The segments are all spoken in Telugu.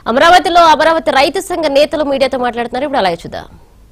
అమరావతిలో అమరావతి రైతు సంఘ నేతలు మీడియాతో మాట్లాడుతున్నారు ఇప్పుడు అలాగే చూద్దాం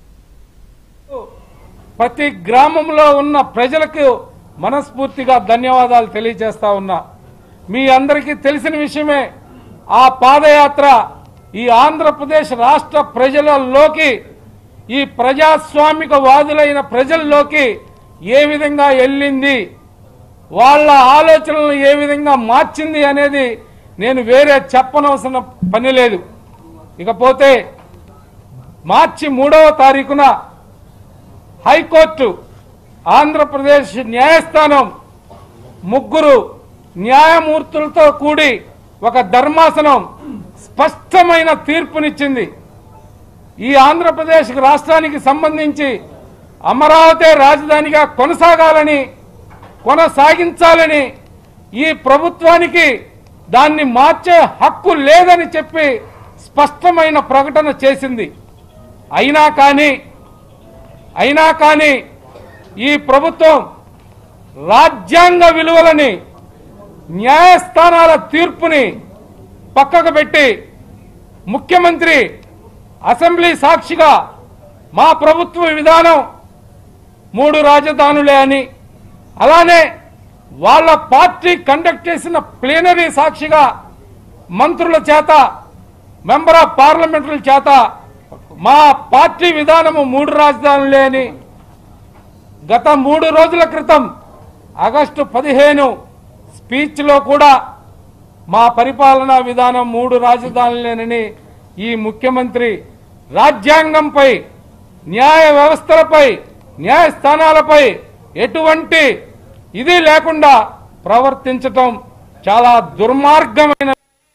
ప్రతి గ్రామంలో ఉన్న ప్రజలకు మనస్ఫూర్తిగా ధన్యవాదాలు తెలియజేస్తా ఉన్నా మీ అందరికీ తెలిసిన విషయమే ఆ పాదయాత్ర ఈ ఆంధ్రప్రదేశ్ రాష్ట్ర ప్రజలలోకి ఈ ప్రజాస్వామిక వాదులైన ప్రజల్లోకి ఏ విధంగా వెళ్ళింది వాళ్ళ ఆలోచనలను ఏ విధంగా మార్చింది అనేది నేను వేరే చెప్పనవసరం పని లేదు ఇకపోతే మార్చి మూడవ తారీఖున హైకోర్టు ఆంధ్రప్రదేశ్ న్యాయస్థానం ముగ్గురు న్యాయమూర్తులతో కూడి ఒక ధర్మాసనం స్పష్టమైన తీర్పునిచ్చింది ఈ ఆంధ్రప్రదేశ్ రాష్ట్రానికి సంబంధించి అమరావతి రాజధానిగా కొనసాగాలని కొనసాగించాలని ఈ ప్రభుత్వానికి దాన్ని మార్చే హక్కు లేదని చెప్పి స్పష్టమైన ప్రకటన చేసింది అయినా కానీ అయినా కానీ ఈ ప్రభుత్వం రాజ్యాంగ విలువలని న్యాయస్థానాల తీర్పుని పక్కకు పెట్టి ముఖ్యమంత్రి అసెంబ్లీ సాక్షిగా మా ప్రభుత్వ విధానం మూడు రాజధానులే అని అలానే వాళ్ళ పార్టీ కండక్ట్ చేసిన ప్లేనరీ సాక్షిగా మంత్రుల చేత మెంబర్ ఆఫ్ పార్లమెంటుల చేత మా పార్టీ విధానము మూడు రాజధానులే అని గత మూడు రోజుల క్రితం ఆగస్టు పదిహేను స్పీచ్లో కూడా మా పరిపాలనా విధానం మూడు రాజధానులేనని ఈ ముఖ్యమంత్రి రాజ్యాంగంపై న్యాయ వ్యవస్థలపై న్యాయస్థానాలపై ఎటువంటి ఇది లేకుండా ప్రవర్తించటం చాలా దుర్మార్గమైన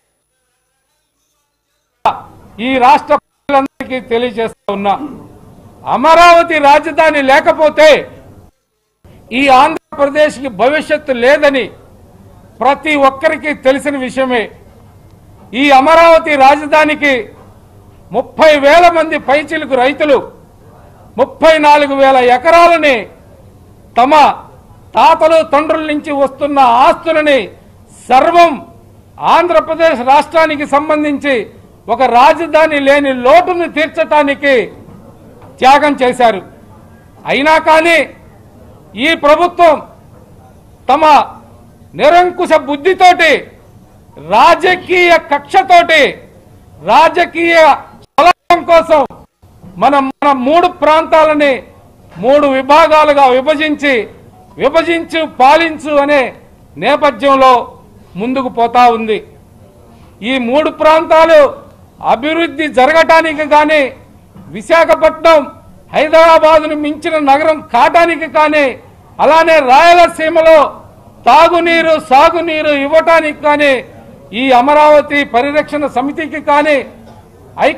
ఈ రాష్ట్ర ప్రజలందరికీ తెలియజేస్తా ఉన్నా అమరావతి రాజధాని లేకపోతే ఈ ఆంధ్రప్రదేశ్కి భవిష్యత్తు లేదని ప్రతి ఒక్కరికి తెలిసిన విషయమే ఈ అమరావతి రాజధానికి ముప్పై వేల మంది పైచిలుకు రైతులు ముప్పై నాలుగు వేల ఎకరాలని తమ తాతలు తండ్రుల నుంచి వస్తున్న ఆస్తులని సర్వం ఆంధ్రప్రదేశ్ రాష్ట్రానికి సంబంధించి ఒక రాజధాని లేని లోటును తీర్చటానికి త్యాగం చేశారు అయినా కానీ ఈ ప్రభుత్వం తమ నిరంకుశ బుద్ధితోటి రాజకీయ కక్షతోటి రాజకీయ స్వలాభం కోసం మనం మన మూడు ప్రాంతాలని మూడు విభాగాలుగా విభజించి విభజించు పాలించు అనే నేపథ్యంలో ముందుకు పోతా ఉంది ఈ మూడు ప్రాంతాలు అభివృద్ధి జరగటానికి కానీ విశాఖపట్నం హైదరాబాదును మించిన నగరం కాటానికి కానీ అలానే రాయలసీమలో తాగునీరు సాగునీరు ఇవ్వటానికి కానీ ఈ అమరావతి పరిరక్షణ సమితికి కానీ ఐ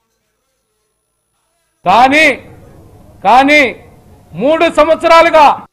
కానీ కానీ మూడు సంవత్సరాలుగా